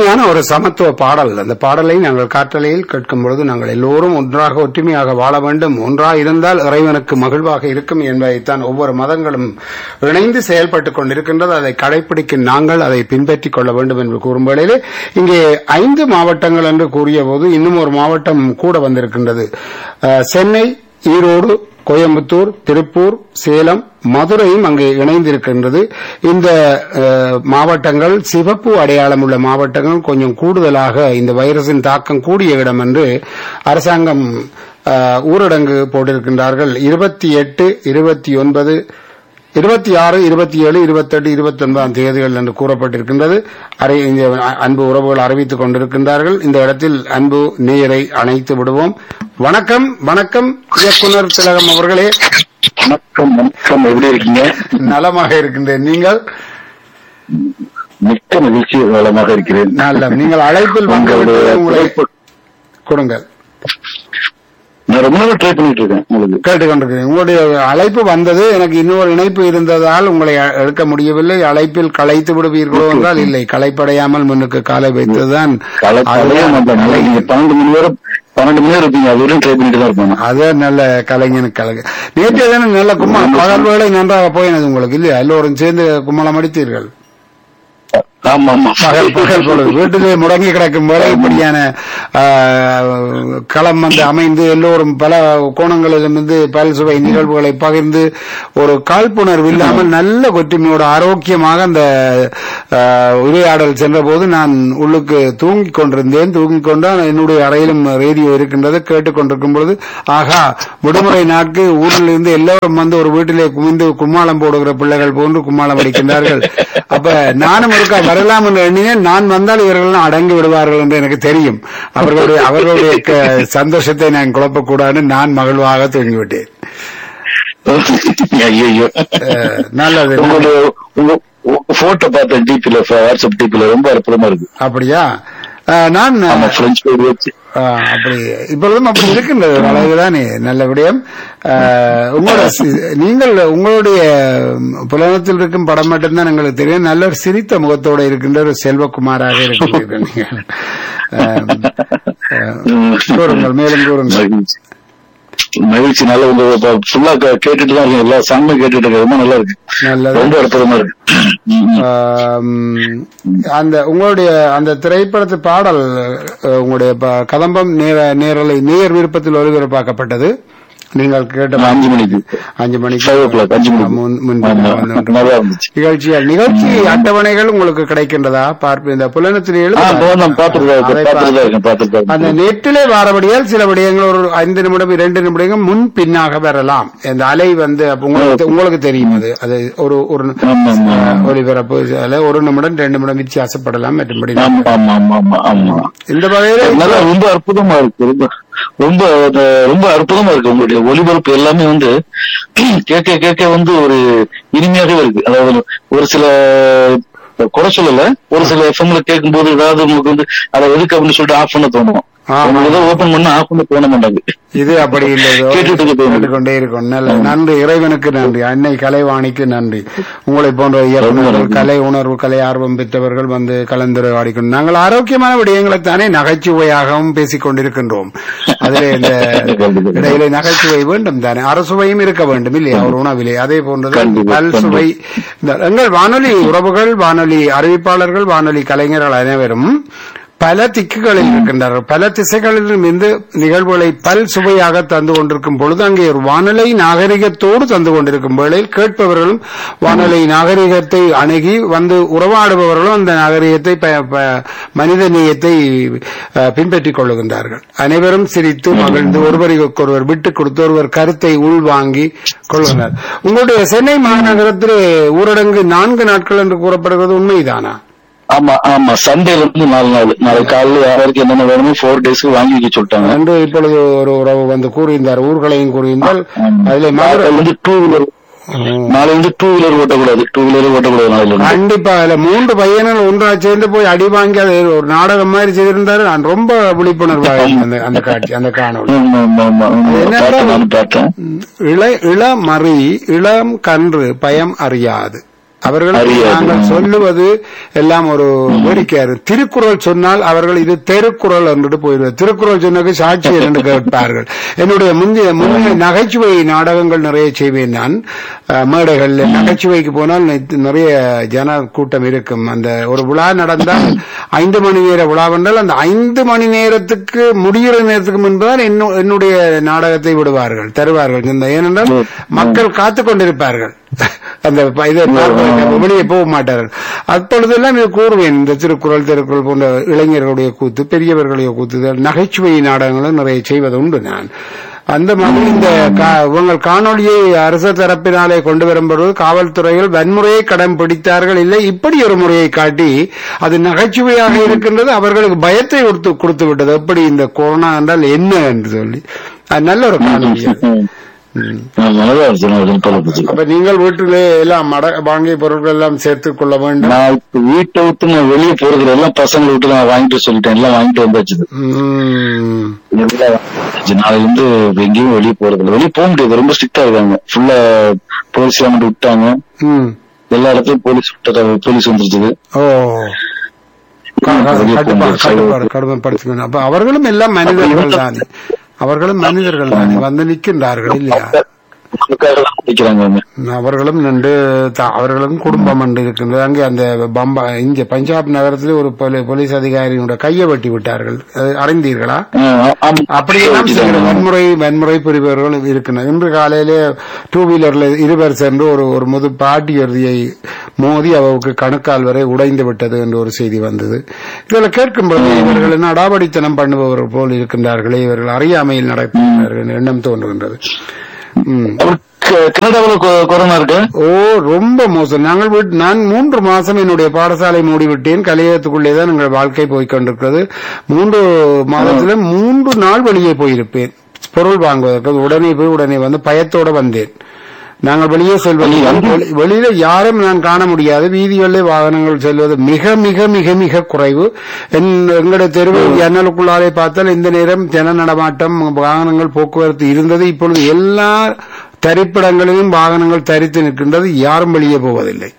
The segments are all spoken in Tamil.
அருமையான ஒரு சமத்துவ பாடல் அந்த பாடலை நாங்கள் காற்றலையில் கேட்கும் பொழுது நாங்கள் எல்லோரும் ஒன்றாக ஒற்றுமையாக வாழ வேண்டும் ஒன்றாக இருந்தால் இறைவனுக்கு மகிழ்வாக இருக்கும் என்பதைத்தான் ஒவ்வொரு மதங்களும் இணைந்து செயல்பட்டுக் கொண்டிருக்கின்றது அதை கடைபிடிக்கும் நாங்கள் அதை பின்பற்றிக் கொள்ள வேண்டும் என்று கூறும் வேளையிலே இங்கே ஐந்து மாவட்டங்கள் என்று கூறிய போது இன்னும் ஒரு மாவட்டம் கூட வந்திருக்கின்றது அஹ், சென்னை ஈரோடு கோயம்புத்தூர் திருப்பூர் சேலம் மதுரையும் அங்கு இணைந்திருக்கின்றது இந்த அஹ், மாவட்டங்கள் சிவப்பு அடையாளம் உள்ள மாவட்டங்கள் கொஞ்சம் கூடுதலாக இந்த வைரஸின் தாக்கம் கூடிய இடம் என்று அரசாங்கம் அஹ், ஊரடங்கு போட்டிருக்கின்றார்கள் இருபத்தி எட்டு இருபத்தி ஒன்பது இருபத்தி ஆறு இருபத்தி ஏழு இருபத்தெட்டு இருபத்தி ஒன்பதாம் தேதிகள் என்று கூறப்பட்டிருக்கின்றது அரை இந்த அன்பு உறவுகள் அறிவித்துக் கொண்டிருக்கின்றார்கள் இந்த இடத்தில் அன்பு நேயரை அணைத்து விடுவோம் வணக்கம் வணக்கம் இயக்குனர் திலகம் அவர்களே வணக்கம் வணக்கம் எப்படி இருக்கீங்க நலமாக இருக்கின்றேன் நீங்கள் மிக்க மகிழ்ச்சி வளமாக இருக்கிறேன் நல்ல நீங்கள் அழைப்பில் வந்துவிட்டு உங்களுடைய உங்களை திரைப்பட- கொடுங்கள் நான் ரொம்ப நாள் ட்ரை பண்ணிட்டு இருக்கேன் உங்களுக்கு கேட்டுக்கொண்டிருக்கிறேன் உங்களுடைய அழைப்பு வந்தது எனக்கு இன்னொரு இணைப்பு இருந்ததால் உங்களை அ- எடுக்க முடியவில்லை அழைப்பில் களைத்து விடுவீர்களோ என்றால் இல்லை களைப்படையாமல் முன்னுக்கு காலை வைத்ததுதான் கலக்காலையும் அதுதான் அந்த கலை. நீங்க பன்னெண்டு மணி வரை பன்னெண்டு மணி வரை இருப்பீங்க அது வரையும் ட்ரை பண்ணிட்டு தான் இருப்பேன் நான். அதான் நல்ல கலைஞனுக்கு கலகு நேற்று தானே நல்ல கும்மா பகல் வேளை நன்றாக போயினது உங்களுக்கு இல்லையா எல்லோரும் சேர்ந்து கும்மலம் அடித்தீர்கள் ஆமா ஆமா பகல் பகல் பொழுது வீட்டிலே முடங்கி கிடக்கும் வேலை இப்படியான ஆ, களம் வந்து அமைந்து எல்லோரும் பல கோணங்களிலிருந்து பல் சுவை நிகழ்வுகளை பகிர்ந்து ஒரு காழ்ப்புணர்வு இல்லாமல் நல்ல ஒற்றுமையோடு ஆரோக்கியமாக அந்த ஆ, உரையாடல் சென்றபோது நான் உள்ளுக்கு தூங்கிக் கொண்டிருந்தேன் தூங்கிக் கொண்டு என்னுடைய அறையிலும் ரேடியோ இருக்கின்றது கேட்டுக்கொண்டிருக்கும் பொழுது ஆகா விடுமுறை நாட்கு ஊரில் இருந்து எல்லோரும் வந்து ஒரு வீட்டிலே குமிந்து கும்மாளம் போடுகிற பிள்ளைகள் போன்று கும்மாளம் அடிக்கின்றார்கள் அப்ப நானும் இருக்கா வரலாம் என்று எண்ணினேன் நான் வந்தால் இவர்கள் அடங்கி விடுவார்கள் என்று எனக்கு தெரியும் அவர்களுடைய அவர்களுடைய க- சந்தோஷத்தை நான் குழப்பக்கூடாது நான் மகிழ்வாக தூங்கிவிட்டேன் ஐயோ அஹ், நல்லது உங்களுடைய உங்க போட்டோ பார்த்த டிபில வாட்ஸ்அப் டிபில ரொம்ப அற்புதமா இருக்கு அப்படியா அஹ், நான் ஆமா பிரெஞ்சு பேர் வச்சு அஹ், அப்படி இப்பொழுதும் அப்படி இருக்கின்றது அழகுதானே நல்ல விடயம் அஹ், உங்களோட சி- நீங்கள் உங்களுடைய புலனத்தில் இருக்கும் படம் மட்டும்தான் எங்களுக்கு தெரியும் நல்ல ஒரு சிரித்த முகத்தோட இருக்கின்ற ஒரு செல்வகுமாராக இருக்கின்றீர்கள் நீங்கள் அஹ், அஹ், கூறுங்கள் மேலும் கூறுங்கள் மகிழ்ச்சி மகிழ்ச்சி நல்ல உங்க ஃபுல்லா கேட்டுட்டு தான் இருக்கேன் எல்லா சாங்கும் கேட்டுட்டு இருக்கேன் ரொம்ப நல்லா இருக்கு நல்லது ரொம்ப அற்புதமா இருக்கு ம், ம். ஆம், அந்த உங்களுடைய அந்த திரைப்படத்து பாடல் அஹ், உங்களுடைய ப- கதம்பம் நேர நேரலை நேர் விருப்பத்தில் ஒளிபரப்பாக்கப்பட்டது நீங்கள் கேட்ட அஞ்சு மணிக்கு அஞ்சு மணிக்கு ஃபைவ் ஓ கிளாக் அஞ்சு முன்- மணிக்கு முன் ஆமா, வந்து கொண்டு- நல்லா இருந்துச்சு நிகழ்ச்சிகள் நிகழ்ச்சி அட்டவணைகள் உங்களுக்கு கிடைக்கின்றதா பார்ப்பு இந்த புலனத்தில் ஆ எழுத போ, நான் பாத்துட்டு தான் இருக்கேன் அதை பாத்துட்டு தான் பார்த்து- இருக்கேன் பாத்துட்டு தான் அந்த இருக்கேன். நெட்டிலே வாரபடியால் சில விடயங்கள் ஒரு ஐந்து நிமிடம் இரண்டு நிமிடங்கள் முன் பின்னாக வரலாம் இந்த அலை வந்து அப்ப உங்களுக்கு உங்களுக்கு தெரியும் அது அது ஒரு ஒரு ஆமா, ஆமா, ஆமா. ஒளிபரப்பு அதுல ஒரு நிமிடம் ரெண்டு நிமிடம் வித்தியாசப்படலாம் மற்றபடி ஆமா ஆமா ஆமா ஆமா ஆமா இந்த வகையில நல்லா ரொம்ப அற்புதமா இருக்கு ரொம்ப ரொம்ப அது ரொம்ப அற்புதமா இருக்கு உங்களுடைய ஒளிபரப்பு எல்லாமே வந்து கேட்க கேட்க வந்து ஒரு இனிமையாகவே இருக்கு அதாவது ஒரு சில குறை சொல்லல ஒரு சில எஃப்எம்ல கேட்கும் போது ஏதாவது உங்களுக்கு வந்து அதை எதுக்கு அப்படின்னு சொல்லிட்டு ஆஃப் பண்ண தோணும் ஆமா. உங்களுக்கு ஏதோ ஓபன் பண்ணா ஆஃப் பண்ண தோண மாட்டாங்க இது அப்படி இல்லை இதோ கேட்டுட்டு இருக்க தோணுது. கேட்டுக்கொண்டே இருக்கும் நல்ல நன்றி இறைவனுக்கு நன்றி அன்னை கலைவாணிக்கு நன்றி உங்களை போன்ற இயக்குநர்கள் நன்றி. கலை உணர்வு கலை ஆர்வம் பெற்றவர்கள் வந்து கலந்துரையாடிக்கொண்டு நாங்கள் ஆரோக்கியமான விடயங்களைத்தானே நகைச்சுவையாகவும் பேசிக் கொண்டிருக்கின்றோம் அதிலே இந்த கண்டிப்பா. இடையிலே நகைச்சுவை வேண்டும் தானே அரசுவையும் இருக்க வேண்டும் இல்லையா ஒரு உணவிலே அதே போன்றது கண்டிப்பா, பல் சுவை இந்த எங்கள் வானொலி உறவுகள் வானொலி அறிவிப்பாளர்கள் வானொலி கலைஞர்கள் அனைவரும் பல திக்குகளில் இருக்கின்றார்கள் பல திசைகளிலும் இருந்து நிகழ்வுகளை பல் சுவையாக தந்து கொண்டிருக்கும் பொழுது அங்கே ஒரு வானொலி நாகரிகத்தோடு தந்து கொண்டிருக்கும் வேளையில் கேட்பவர்களும் வானொலி நாகரிகத்தை அணுகி வந்து உறவாடுபவர்களும் அந்த நாகரிகத்தை ப- ப- மனித நேயத்தை அஹ், பின்பற்றிக் கொள்ளுகின்றார்கள் அனைவரும் சிரித்து மகிழ்ந்து ஒருவருக்கொருவர் விட்டுக் கொடுத்து ஒருவர் கருத்தை உள்வாங்கி கொள்கின்றனர் உங்களுடைய சென்னை மாநகரத்தில் ஊரடங்கு நான்கு நாட்கள் என்று கூறப்படுகிறது உண்மைதானா ஆமா ஆமா சண்டேல இருந்து நாலு நாள் நாளை காலையில யாருக்கு என்னென்ன வேணுமோ ஃபோர் டேஸ்க்கு வாங்கி வைக்க சொல்லிட்டாங்க என்று இப்பொழுது ஒரு உறவு வந்து கூறியிருந்தார் ஊர்களையும் கூறியிருந்தால் அதில் மதுரை நாளை வந்து டூ வீலர் நாளை வந்து டூ வீலர் ஓட்டக்கூடாது டூ வீலர் ஓட்டக்கூடாது நாளைல இருந்து கண்டிப்பா அதுல மூன்று பையனும் ஒன்றா சேர்ந்து போய் அடி வாங்கி அது ஒரு நாடகம் மாதிரி செய்திருந்தாரு நான் ரொம்ப விழிப்புணர்வாக இருந்தேன் அந்த- அந்த காட்சி அந்த காணொளி ஆமா, ஆமா, ஆமா, ஆமா. என்னடா? பார்த்தேன், நானும் பார்த்தேன் இள இளமறி இளம் கன்று பயம் அறியாது அவர்களுக்கு அறியாது. நாங்கள் சொல்லுவது எல்லாம் ஒரு வேடிக்கையாரு திருக்குறள் சொன்னால் அவர்கள் இது தெருக்குறள் என்று போயிடுவார் திருக்குறள் சொன்னது சாட்சி என்று கேட்பார்கள் என்னுடைய முந்தைய முந்தைய நகைச்சுவை நாடகங்கள் நிறைய செய்வேன் நான் அஹ், மேடைகள்ல நகைச்சுவைக்கு போனால் நி- நிறைய ஜன கூட்டம் இருக்கும் அந்த ஒரு விழா நடந்தால் ஐந்து மணி நேர விழா வந்தால் அந்த ஐந்து மணி நேரத்துக்கு முடிகிற நேரத்துக்கு முன்புதான் என்னு- என்னுடைய நாடகத்தை விடுவார்கள் தருவார்கள் இந்த ஏனென்றால் மக்கள் காத்துக் கொண்டிருப்பார்கள் அந்த ப- இதை பார்ப்பதற்கு வெளியே போக மாட்டார்கள் அப்பொழுதெல்லாம் இது கூறுவேன் இந்த திருக்குறள் திருக்குறள் போன்ற இளைஞர்களுடைய கூத்து பெரியவர்களுடைய கூத்து நகைச்சுவை நாடகங்களும் நிறைய செய்வது உண்டு நான் அந்த மாதிரி இந்த கா- உங்கள் காணொளியை அரசு தரப்பினாலே கொண்டு வரும்போது காவல்துறைகள் வன்முறையை கடன் பிடித்தார்கள் இல்லை இப்படி ஒரு முறையை காட்டி அது நகைச்சுவையாக இருக்கின்றது அவர்களுக்கு பயத்தை கொடுத்து கொடுத்து விட்டது எப்படி இந்த கொரோனா என்றால் என்ன என்று சொல்லி அது நல்ல ஒரு காணொளி அது. ம். நல்லா இருக்கு பழக்கத்துக்கு அப்ப நீங்கள் வீட்டிலே எல்லாம் மட வாங்கிய பொருட்கள் எல்லாம் சேர்த்துக் கொள்ள வேண்டும் நான் இப்ப வீட்டை விட்டு நான் வெளியே போறது எல்லாம் பசங்களை விட்டு நான் வாங்கிட்டு சொல்லிட்டேன் எல்லாம் வாங்கிட்டு வந்தாச்சு ம். எல்லாம் வந்தாச்சு. நாளைல இருந்து எங்கேயும் வெளியே போறது இல்லை வெளியே போக முடியாது ரொம்ப ஸ்ட்ரிக்டா இருக்காங்க ஃபுல்லா போலீஸ் மட்டும் விட்டாங்க ம். எல்லா இடத்துலயும் போலீஸ் விட்டதா போலீஸ் வந்துருச்சு ஓ க- க- வெளியே போக கட்டுப்பாடு முடியாது. கட்டுப்பாடு கடுமைப்படுத்திக்கணும் அப்ப அவர்களும் எல்லாம் மனிதர்கள் தானே அவர்களும் மனிதர்கள் தானே வந்து நிற்கின்றார்கள் இல்லையா உங்களுக்காக தான் நிக்கிறாங்க அவங்க. அவர்களும் நின்று த- அவர்களும் குடும்பம் என்று இருக்கின்றது அங்கே அந்த பம்பா இங்க பஞ்சாப் நகரத்தில் ஒரு போலி- போலீஸ் அதிகாரியோட கையை வெட்டி விட்டார்கள் அது அறிந்தீர்களா ஆ, ஆமா. அப்படியெல்லாம் செய்கிற வன்முறை வன்முறை புரிபவர்கள் இருக்கின்றனர் இன்று காலையிலே டூ வீலர்ல இருவர் சென்று ஒரு ஒரு முது பாட்டி இறுதியை மோதி அவருக்கு கணுக்கால் வரை உடைந்து விட்டது என்று ஒரு செய்தி வந்தது இதில் கேட்கும்போது இவர்கள் என்ன அடாவடித்தனம் பண்ணுபவர்கள் போல் இருக்கின்றார்களே இவர்கள் அறியாமையில் நடத்துகிறார்கள் என்ற எண்ணம் தோன்றுகின்றது ம். அவர் க- கனடாவுல கொ- கொரோனா இருக்கு ஓ ரொம்ப மோசம் நாங்கள் வீட்- நான் மூன்று மாசம் என்னுடைய பாடசாலை மூடிவிட்டேன் கலையகத்துக்குள்ளே தான் எங்கள் வாழ்க்கை போய்க் கொண்டிருக்கிறது மூன்று மாதத்துல மூன்று நாள் வெளியே போயிருப்பேன் பொருள் வாங்குவதற்கு உடனே போய் உடனே வந்து பயத்தோட வந்தேன் நாங்கள் வெளியே செல்வது வெளி- வெளியில யாரும் நான் காண முடியாது வீதிகளிலே வாகனங்கள் செல்வது மிக மிக மிக மிக குறைவு என்- எங்களுடைய தெருவு ஜன்னலுக்குள்ளாலே பார்த்தால் இந்த நேரம் ஜன நடமாட்டம் வாகனங்கள் போக்குவரத்து இருந்தது இப்பொழுது எல்லா தரிப்பிடங்களிலும் வாகனங்கள் தரித்து நிற்கின்றது யாரும் வெளியே போவதில்லை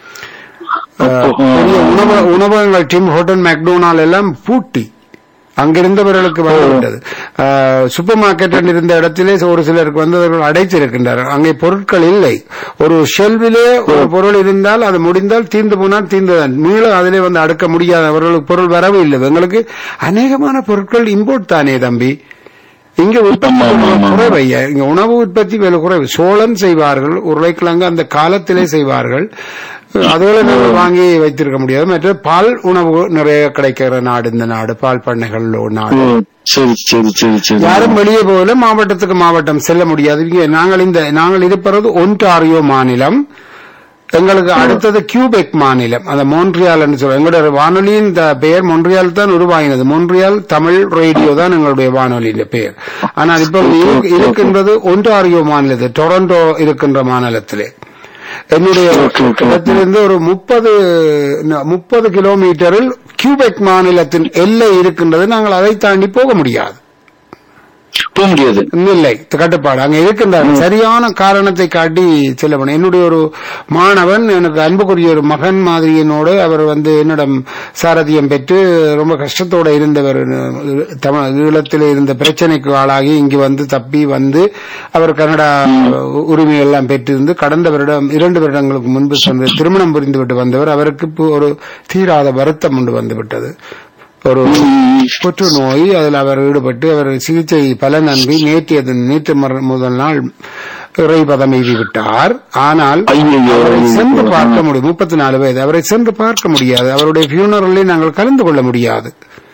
அப்போ, பெரிய உணவு உணவகங்கள் டிம் ஹோட்டல் மெக்டோனால் எல்லாம் பூட்டி அங்கிருந்தவர்களுக்கு வந்துவிட்டது சூப்பர் மார்க்கெட் இருந்த இடத்திலே ஒரு சிலருக்கு வந்தவர்கள் அடைத்திருக்கின்றார்கள் அங்கே பொருட்கள் இல்லை ஒரு ஷெல்விலே ஒரு பொருள் இருந்தால் அது முடிந்தால் தீர்ந்து போனால் தீர்ந்துதான் மீள அதிலே வந்து அடுக்க முடியாது அவர்களுக்கு பொருள் வரவே இல்லை எங்களுக்கு அநேகமான பொருட்கள் இம்போர்ட் தானே தம்பி இங்க உற்பத்தி ஆமா, ஆமா, ஆமா. குறைவு ஐயா இங்க உணவு உற்பத்தி வேலை குறைவு சோளம் செய்வார்கள் உருளைக்கிழங்கு அந்த காலத்திலே செய்வார்கள் அதோட நம்ம வாங்கி வைத்திருக்க முடியாது மற்ற பால் உணவு நிறைய கிடைக்கிற நாடு இந்த நாடு பால் பண்ணைகள் உள்ள நாடு ஓ, சரி சரி சரி சரி யாரும் வெளியே போகல மாவட்டத்துக்கு மாவட்டம் செல்ல முடியாது இங்கே நாங்கள் இந்த நாங்கள் இருப்பது ஒன்டாரியோ மாநிலம் எங்களுக்கு அடுத்தது கியூபெக் மாநிலம் அந்த மோன்ட்ரியால் என்று சொல்றோம் எங்களுடைய வானொலியின் த- பெயர் மொன்றியால் தான் உருவாகினது மொன்றியால் தமிழ் ரேடியோ தான் எங்களுடைய வானொலியின் பெயர் ஆனால் இப்போ இரு- இருக்கின்றது ஒன்டாரியோ மாநிலத்தில் டொரண்டோ இருக்கின்ற மாநிலத்திலே என்னுடைய Okay, okay. இடத்திலிருந்து ஒரு முப்பது முப்பது கிலோமீட்டரில் கியூபெக் மாநிலத்தின் எல்லை இருக்கின்றது நாங்கள் அதை தாண்டி போக முடியாது போக முடியாது இல்லை கட்டுப்பாடு அங்க இருக்கின்றார்கள் சரியான காரணத்தை காட்டி செல்லவன் என்னுடைய ஒரு மாணவன் எனக்கு அன்புக்குரிய ஒரு மகன் மாதிரி என்னோடு அவர் வந்து என்னிடம் சாரதியம் பெற்று ரொம்ப கஷ்டத்தோட இருந்தவர் தமிழ் ஈழத்தில் இருந்த பிரச்சனைக்கு ஆளாகி இங்கு வந்து தப்பி வந்து அவர் கனடா உரிமை எல்லாம் பெற்றிருந்து கடந்த வருடம் இரண்டு வருடங்களுக்கு முன்பு சென்று திருமணம் புரிந்துவிட்டு வந்தவர் அவருக்கு இப்போ ஒரு தீராத வருத்தம் உண்டு வந்துவிட்டது ஒரு புற்றுநோய் அதில் அவர் ஈடுபட்டு அவர் சிகிச்சை பலனன்றி நேற்று நேற்று மறு- முதல் நாள் இறைபதம் எய்தி விட்டார் ஆனால் ஐயையோ. அவரை சென்று பார்க்க முடியும் முப்பத்தி நாலு வயது அவரை சென்று பார்க்க முடியாது அவருடைய பியூனரலில் நாங்கள் கலந்து கொள்ள முடியாது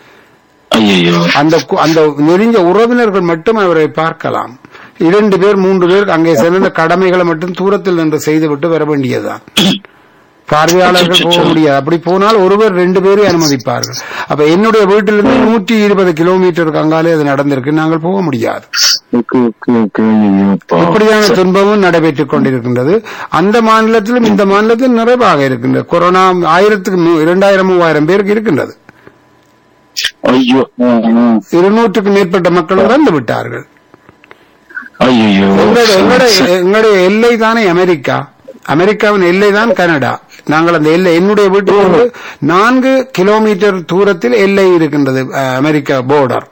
ஐயோ அந்த கு- அந்த நெருங்கிய உறவினர்கள் மட்டும் அவரை பார்க்கலாம் இரண்டு பேர் மூன்று பேர் அங்கே சென்ற கடமைகளை மட்டும் தூரத்தில் நின்று செய்துவிட்டு வர வேண்டியதுதான் பார்வையாளர்கள் போக முடியாது அப்படி போனால் ஒருவர் ரெண்டு பேரை அனுமதிப்பார்கள் அப்ப என்னுடைய வீட்டிலிருந்து நூற்றி இருபது கிலோமீட்டருக்கு அங்காலே அது நடந்திருக்கு நாங்கள் போக முடியாது ஓகே ஓகே ஓகே ஐயோ அப்பா. இப்படியான துன்பமும் நடைபெற்றுக் கொண்டிருக்கின்றது அந்த மாநிலத்திலும் இந்த மாநிலத்திலும் நிறைவாக இருக்கின்றது கொரோனா ஆயிரத்துக்கு நூ- இரண்டாயிரம் மூவாயிரம் பேருக்கு இருக்கின்றது ஐயோ ம், ம். இருநூற்றுக்கு மேற்பட்ட மக்கள் இறந்து விட்டார்கள் ஐயையோ எங்களுடைய எங்களுடைய எங்களுடைய எல்லை தானே அமெரிக்கா அமெரிக்காவின் எல்லை தான் கனடா நாங்கள் அந்த எல்லை என்னுடைய வீட்டிலிருந்து நான்கு கிலோமீட்டர் தூரத்தில் எல்லை இருக்கின்றது அஹ், அமெரிக்கா போர்டர்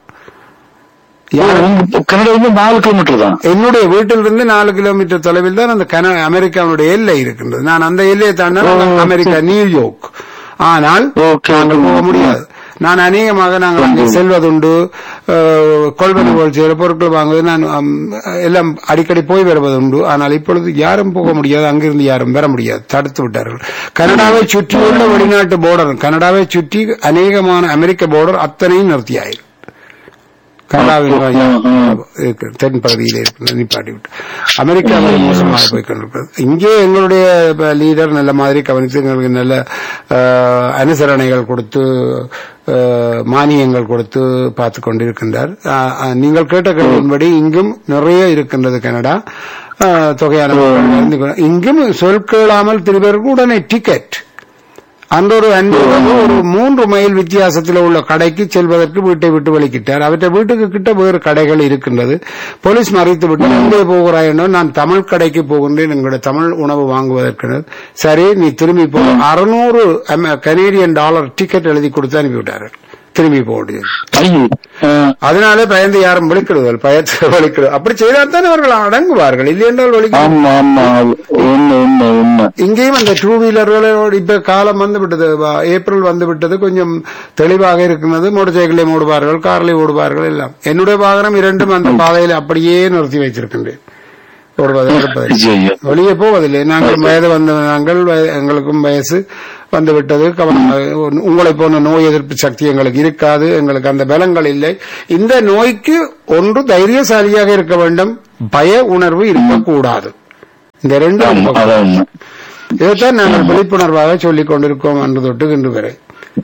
உங்க கனடா வந்து நாலு கிலோமீட்டர் தான் என்னுடைய வீட்டிலிருந்து நாலு கிலோமீட்டர் தொலைவில் தான் அந்த கன அமெரிக்காவுடைய எல்லை இருக்கின்றது நான் அந்த எல்லையை தாண்டினா அமெரிக்கா நியூயார்க் ஆனால் ஓகே நாங்கள் போக முடியாது நான் அநேகமாக நாங்கள் அங்கே செல்வதுண்டு அஹ், கொள்வனவுகள் செய்கிற பொருட்கள் வாங்குவது நான் அம், எல்லாம் அடிக்கடி போய் வருவதுண்டு ஆனால் இப்பொழுது யாரும் போக முடியாது அங்கிருந்து யாரும் வர முடியாது தடுத்து விட்டார்கள் கனடாவை சுற்றியுள்ள வெளிநாட்டு போர்டர் கனடாவை சுற்றி அநேகமான அமெரிக்க போர்டர் அத்தனையும் நிறுத்தியாயிரு கனடாவின் இருக்கு, தென் பகுதியில் இருக்கு நிப்பாட்டி விட்டு அமெரிக்காவில் மோசமாக போய் கொண்டிருக்கிறது இங்கே எங்களுடைய லீடர் நல்ல மாதிரி கவனித்து எங்களுக்கு நல்ல அஹ், அனுசரணைகள் கொடுத்து அஹ், மானியங்கள் கொடுத்து பார்த்து கொண்டிருக்கின்றார் அஹ், அஹ், நீங்கள் கேட்ட கேள்வியின்படி இங்கும் நிறைய இருக்கின்றது கனடா அஹ், தொகையான மக்கள் இருந்து கொண்டு- இங்கும் சொல் கேளாமல் திருப்பதற்கு உடனே டிக்கெட் அந்த ஒரு அன்பு ஒரு மூன்று மைல் வித்தியாசத்தில் உள்ள கடைக்கு செல்வதற்கு வீட்டை விட்டு வெளிக்கிட்டார் அவற்றை வீட்டுக்கு கிட்ட வேறு கடைகள் இருக்கின்றது போலீஸ் மறைத்து விட்டு எங்கே போகிறாய் என்றோ நான் தமிழ் கடைக்கு போகின்றேன் எங்களுடைய தமிழ் உணவு வாங்குவதற்கு சரி நீ திரும்பி போ அறுநூறு கனேடியன் டாலர் டிக்கெட் எழுதி கொடுத்து அனுப்பிவிட்டார்கள் திரும்பி போடு ஐயோ ஆ, அதனாலே பயந்து யாரும் விழிக்கிடுவார்கள் பயத்தை வலிக்கிடு அப்படி செய்தால் தான் அவர்கள் அடங்குவார்கள் இல்லையென்றால் வலிக்க ஆமா ஆமா உண்மை உண்மை உண்மை இங்கேயும் அந்த டூ வீலர்களோட இப்ப காலம் வந்து விட்டது வ- ஏப்ரல் வந்து விட்டது கொஞ்சம் தெளிவாக இருக்கிறது மோட்டர் சைக்கிளையும் ஓடுவார்கள் கார்லையும் ஓடுவார்கள் எல்லாம் என்னுடைய வாகனம் இரண்டும் அந்த பாதையில் அப்படியே நிறுத்தி வைத்திருக்கின்றேன் ஓடுவது எடுப்பதை ஐயோ வெளியே போவதில்லை நாங்கள் வயது வந்த நாங்கள் வய- எங்களுக்கும் வயசு வந்து விட்டது கவனம் உங்களை போன்ற நோய் எதிர்ப்பு சக்தி எங்களுக்கு இருக்காது எங்களுக்கு அந்த பலங்கள் இல்லை இந்த நோய்க்கு ஒன்று தைரியசாலியாக இருக்க வேண்டும் பய உணர்வு இருக்கக்கூடாது இந்த ரெண்டும் ஆமா இருக்கக்கூடாது. அதான் உண்மை இதைத்தான் நாங்கள் விழிப்புணர்வாக சொல்லிக் கொண்டிருக்கோம் என்று தொட்டு இன்று வரை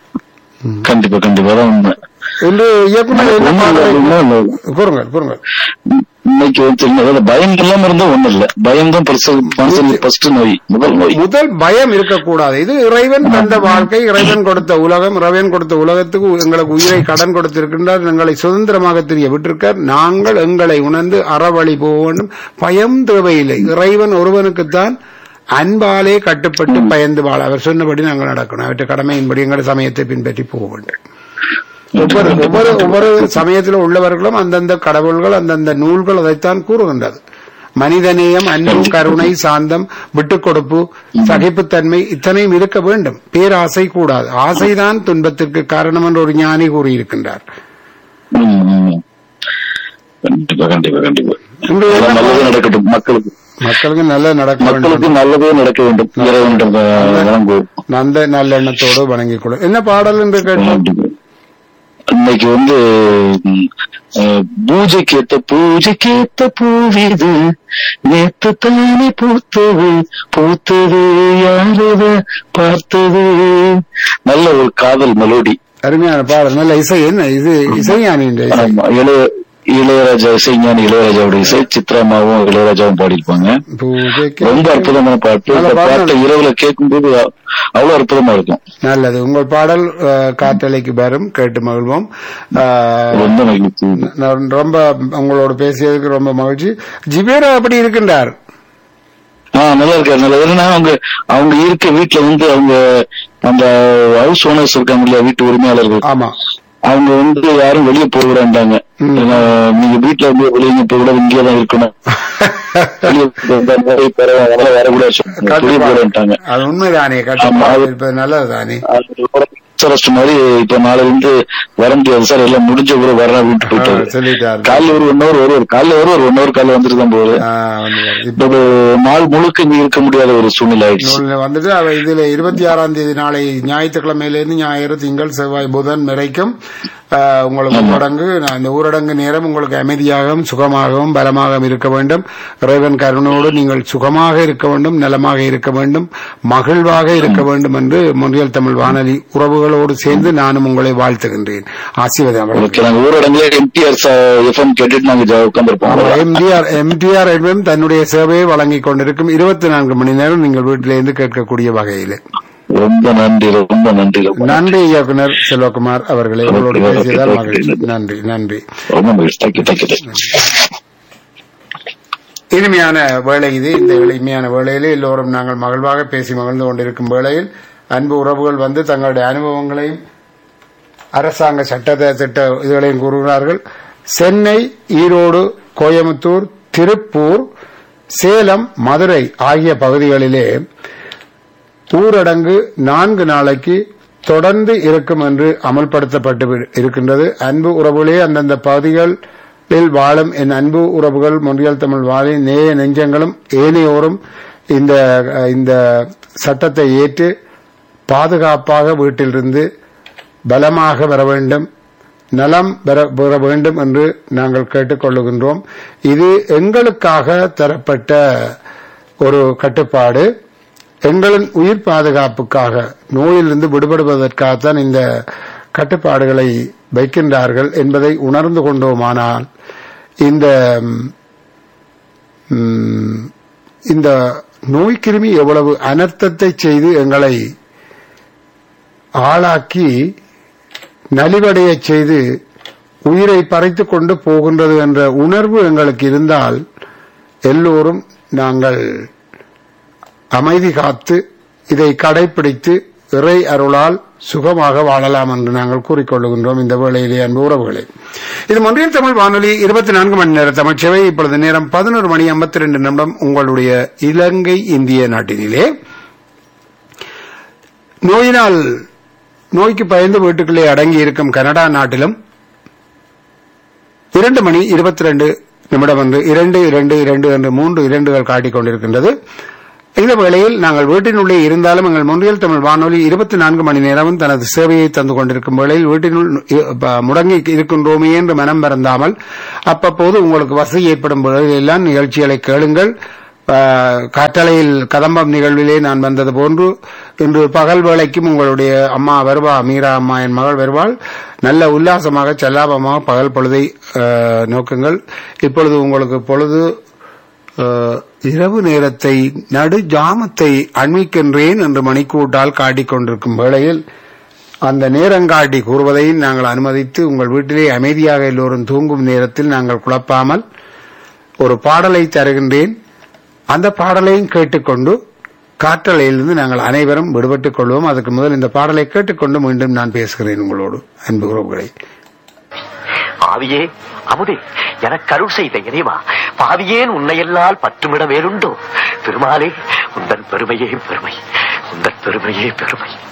கண்டிப்பா கண்டிப்பா அதான் உண்மை இன்று இயக்குனர் என்ன ஒண்ணும் இல்ல, பாடலை- ஒண்ணும் இல்ல. கூறுங்கள் கூறுங்கள் இன்னைக்கு வந்து தெரியும். அதாவது பயம் இல்லாம இருந்தா ஒண்ணும் இல்ல பயம் தான் மனசுல ஃபர்ஸ்ட் நோய் முதல் நோய் முதல் பயம் இருக்கக்கூடாது இது இறைவன் தந்த வாழ்க்கை இறைவன் கொடுத்த உலகம் இறைவன் கொடுத்த உலகத்துக்கு எங்களுக்கு உயிரை கடன் கொடுத்திருக்கின்றார் எங்களை சுதந்திரமாக தெரிய விட்டிருக்கார் நாங்கள் எங்களை உணர்ந்து அறவழி போக வேண்டும் பயம் தேவையில்லை இறைவன் ஒருவனுக்குத்தான் அன்பாலே கட்டுப்பட்டு பயந்து வாழ அவர் சொன்னபடி நாங்கள் நடக்கணும் அவற்றை கடமையின்படி எங்கள் சமயத்தை பின்பற்றி போக வேண்டும் ஒவ்வொரு ஒவ்வொரு ஒவ்வொரு சமயத்தில் உள்ளவர்களும் அந்தந்த கடவுள்கள் அந்தந்த நூல்கள் அதைத்தான் கூறுகின்றது மனிதநேயம் அன்பு கருணை சாந்தம் விட்டுக் கொடுப்பு சகிப்புத்தன்மை இத்தனையும் இருக்க வேண்டும் பேராசை கூடாது ஆசைதான் துன்பத்திற்கு காரணம் என்று ஒரு ஞானி கூறியிருக்கின்றார் ம், ம். கண்டிப்பா கண்டிப்பா கண்டிப்பா இன்று எல்லாம் என்ன நல்லதே நடக்கட்டும் மக்களுக்கு மக்களுக்கு நல்ல நடக்க வேண்டும் மக்களுக்கு நல்லதே நடக்க வேண்டும் இறைவனிடம் வணங்குவோம் அந்த நல்லெண்ணத்தோடு வணங்கிக் கொள்ளும் என்ன பாடல் என்று கேட்டோம் இன்னைக்கு வந்து ம், அஹ், பூஜைக்கேத்த பூஜைக்கேத்த பூவிது நேத்து தானே பூத்தது பூத்தது யாரத பார்த்தது நல்ல ஒரு காதல் மெலோடி அருமையான பாடல் நல்ல இசை என்ன இது இசைஞானி இந்த இசை ஆமா இளைய இளையராஜா இசைஞானி இளையராஜாவுடைய இசை சித்ராமாவும் இளையராஜாவும் பாடியிருப்பாங்க பூஜைக்கு ரொம்ப அற்புதமான பாட்டு நல்ல இந்த பாடல். பாட்டை இரவுல கேட்கும்போது அ- அவ்வளவு அற்புதமா இருக்கும் நல்லது உங்கள் பாடல் அஹ், காற்றலைக்கு வரும் கேட்டு மகிழ்வோம் அஹ், ரொம்ப மகிழ்ச்சி நான் ரொம்ப உங்களோட பேசியதுக்கு ரொம்ப மகிழ்ச்சி ஜிபேரா அப்படி இருக்கின்றார் ஆ நல்லா இருக்காரு நல்லா ஏன்னா அவங்க அவங்க இருக்க வீட்டுல வந்து அவங்க அந்த ஹவுஸ் ஓனர்ஸ் இருக்காங்க இல்லையா வீட்டு உரிமையாளர்கள் ஆமா அவங்க வந்து யாரும் வெளியே போக விடாண்டாங்க ம். ஏன்னா, நீங்க வீட்டுல வந்து வெளியே போக கூடாது இங்கே தான் இருக்கணும் வெளியே போக கூடாது, பரவாயில்ல, அதெல்லாம் வரக்கூடாது வெளியே கண்டிப்பா. போடான்ட்டாங்க அது உண்மைதானே ஆமா, கண்டிப்பா அது- இருப்பது நல்லதுதானே அரஸ்ட் மாதிரி இப்ப நாளை வந்து வர முடியாது சார் எல்லாம் முடிஞ்ச கூட வரேன் அப்படின்ட்டு ஆ, போயிட்டாரு சொல்லிட்டார் காலைல ஒரு ஒன் ஹவர் வருவார் காலைல வருவார் ஒன் ஹவர் காலைல வந்துட்டு தான் போகுது ஆ, வந்து பாரு. இப்ப இப்ப ஒரு நாள் முழுக்க இங்க இருக்க முடியாத ஒரு சூழ்நிலை ஆயிடுச்சு நூல்ல வந்துட்டு அவ இதுல இருபத்தி ஆறாம் தேதி நாளை ஞாயிற்றுக்கிழமையிலிருந்து ஞாயிறு திங்கள் செவ்வாய் புதன் வரைக்கும் ஆ, உங்களுக்கு ஊரடங்கு நான் இந்த ஊரடங்கு நேரம் உங்களுக்கு அமைதியாகவும் சுகமாகவும் பலமாகவும் இருக்க வேண்டும் இறைவன் கருணையோடு நீங்கள் சுகமாக இருக்க வேண்டும் நலமாக இருக்க வேண்டும் மகிழ்வாக இருக்க வேண்டும் என்று மொழியல் தமிழ் வானொலி உறவுகளோடு சேர்ந்து நானும் உங்களை வாழ்த்துகின்றேன் ஆசீர்வாதம் ஓகே நாங்க ஊரடங்குல எம்டிஆர் எஃப்எம் கேட்டுட்டு நாங்க உட்காந்துருப்போம் எம்டிஆர் எம்டிஆர் என்பதும் தன்னுடைய சேவையை வழங்கிக் கொண்டிருக்கும் இருபத்தி நான்கு மணி நேரம் நீங்கள் வீட்டிலிருந்து கேட்கக்கூடிய வகையில் ரொம்ப நன்றி ரொம்ப நன்றி ரொம்ப நன்றி இயக்குனர் செல்வகுமார் அவர்களே உங்களோடு ஓகே, ஓகே, பேசியதால் ஓகே. மகிழ்ச்சி நன்றி நன்றி ரொம்ப மகிழ்ச்சி தேங்க்யூ தேங்க்யூ இனிமையான வேலை இது இந்த இனிமையான வேளையிலே எல்லோரும் நாங்கள் மகிழ்வாக பேசி மகிழ்ந்து கொண்டிருக்கும் வேளையில் அன்பு உறவுகள் வந்து தங்களுடைய அனுபவங்களையும் அரசாங்க சட்ட திட்ட இதுகளையும் கூறுகிறார்கள் சென்னை ஈரோடு கோயம்புத்தூர் திருப்பூர் சேலம் மதுரை ஆகிய பகுதிகளிலே ஊரடங்கு நான்கு நாளைக்கு தொடர்ந்து இருக்கும் என்று அமல்படுத்தப்பட்டு வி- இருக்கின்றது அன்பு உறவுகளே அந்தந்த பகுதிகளில் வாழும் என் அன்பு உறவுகள் மொழியல் தமிழ் வாழும் நேய நெஞ்சங்களும் ஏனையோரும் இந்த இந்த சட்டத்தை ஏற்று பாதுகாப்பாக வீட்டிலிருந்து பலமாக வர வேண்டும் நலம் பெற பெற வேண்டும் என்று நாங்கள் கேட்டுக்கொள்ளுகின்றோம் இது எங்களுக்காக தரப்பட்ட ஒரு கட்டுப்பாடு எங்களின் உயிர் பாதுகாப்புக்காக நோயிலிருந்து விடுபடுவதற்காகத்தான் இந்த கட்டுப்பாடுகளை வைக்கின்றார்கள் என்பதை உணர்ந்து கொண்டோமானால் இந்த ம், இந்த நோய்க்கிருமி எவ்வளவு அனர்த்தத்தை செய்து எங்களை ஆளாக்கி நலிவடைய செய்து உயிரை பறைத்துக் கொண்டு போகின்றது என்ற உணர்வு எங்களுக்கு இருந்தால் எல்லோரும் நாங்கள் அமைதி காத்து இதை கடைபிடித்து இறை அருளால் சுகமாக வாழலாம் என்று நாங்கள் கூறிக்கொள்ளுகின்றோம் இந்த வேளையிலே அன்பு உறவுகளே இது மொன்றியல் தமிழ் வானொலி இருபத்தி நான்கு மணி நேர தமிழ் சேவை இப்பொழுது நேரம் பதினோரு மணி ஐம்பத்தி ரெண்டு நிமிடம் உங்களுடைய இலங்கை இந்திய நாட்டினிலே நோயினால் நோய்க்கு பயந்து வீட்டுக்குள்ளே அடங்கி இருக்கும் கனடா நாட்டிலும் இரண்டு மணி இருபத்தி ரெண்டு நிமிடம் என்று இரண்டு இரண்டு இரண்டு என்று மூன்று இரண்டுகள் காட்டிக் கொண்டிருக்கின்றது இந்த வேளையில் நாங்கள் வீட்டினுள்ளே இருந்தாலும் எங்கள் முன்றியல் தமிழ் வானொலி இருபத்தி நான்கு மணி நேரமும் தனது சேவையை தந்து கொண்டிருக்கும் வேளையில் வீட்டினுள் இ- ப- முடங்கி இருக்கின்றோமே என்று மனம் பறந்தாமல் அப்பப்போது உங்களுக்கு வசதி ஏற்படும் பொழுதெல்லாம் நிகழ்ச்சிகளை கேளுங்கள் ஆஹ், காற்றலையில் கதம்பம் நிகழ்விலே நான் வந்தது போன்று இன்று பகல் வேளைக்கும் உங்களுடைய அம்மா வருவா மீரா அம்மா என் மகள் வருவாள் நல்ல உல்லாசமாக செல்லாபமாக பகல் பொழுதை ஆஹ், நோக்குங்கள் இப்பொழுது உங்களுக்கு பொழுது ஆஹ், இரவு நேரத்தை நடு ஜாமத்தை அண்மிக்கின்றேன் என்று மணிக்கூட்டால் காட்டிக் கொண்டிருக்கும் வேளையில் அந்த நேரங்காட்டி கூறுவதை நாங்கள் அனுமதித்து உங்கள் வீட்டிலே அமைதியாக எல்லோரும் தூங்கும் நேரத்தில் நாங்கள் குழப்பாமல் ஒரு பாடலை தருகின்றேன் அந்த பாடலையும் கேட்டுக்கொண்டு காற்றலையிலிருந்து நாங்கள் அனைவரும் விடுபட்டுக் கொள்வோம் அதுக்கு முதல் இந்த பாடலை கேட்டுக்கொண்டு மீண்டும் நான் பேசுகிறேன் உங்களோடு அன்பு உறவுகளை பாவியே அமுதே எனக்கு அருள் செய்த இறைவா பாவியேன் உன்னையெல்லால் பற்றுமிட வேலுண்டோ பெருமாளே உந்தன் பெருமையே பெருமை உந்தன் பெருமையே பெருமை